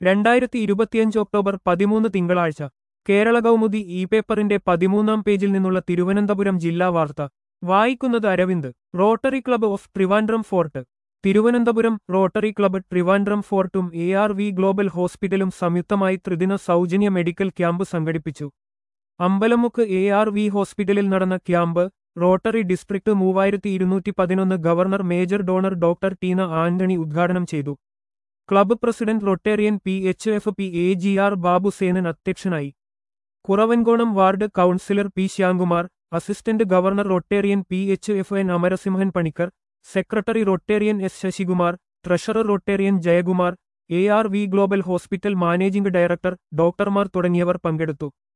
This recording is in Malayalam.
രണ്ടായിരത്തി ഇരുപത്തിയഞ്ച് ഒക്ടോബർ പതിമൂന്ന് തിങ്കളാഴ്ച കേരള കൗമുദി ഇ പേപ്പറിന്റെ പതിമൂന്നാം പേജിൽ നിന്നുള്ള തിരുവനന്തപുരം ജില്ലാ വാർത്ത വായിക്കുന്നത് Aravind Rotary club of Trivandrum fort Thiruvananthapuram Rotary club Trivandrum ഫോർട്ടും എ ആർ വി ഗ്ലോബൽ ഹോസ്പിറ്റലും സംയുക്തമായി ത്രിദിന സൗജന്യ മെഡിക്കൽ ക്യാമ്പ് സംഘടിപ്പിച്ചു അമ്പലമുക്ക് എ ആർ വി ഹോസ്പിറ്റലിൽ നടന്ന ക്യാമ്പ് റോട്ടറി ഡിസ്ട്രിക്ട് മൂവായിരത്തി ഇരുന്നൂറ്റി പതിനൊന്ന് governor major donor doctor Teena Antony ഉദ്ഘാടനം ചെയ്തു club president Rotarian P H F P A G R Babusenan അധ്യക്ഷനായി Kuravankonam ward councillor P Shyamkumar assistant governor Rotarian P H F N Amarasimhan Panicker secretary Rotarian S Sasikumar treasurer Rotarian Jayakumar A R V global hospital managing director ഡോക്ടർമാർ തുടങ്ങിയവർ പങ്കെടുത്തു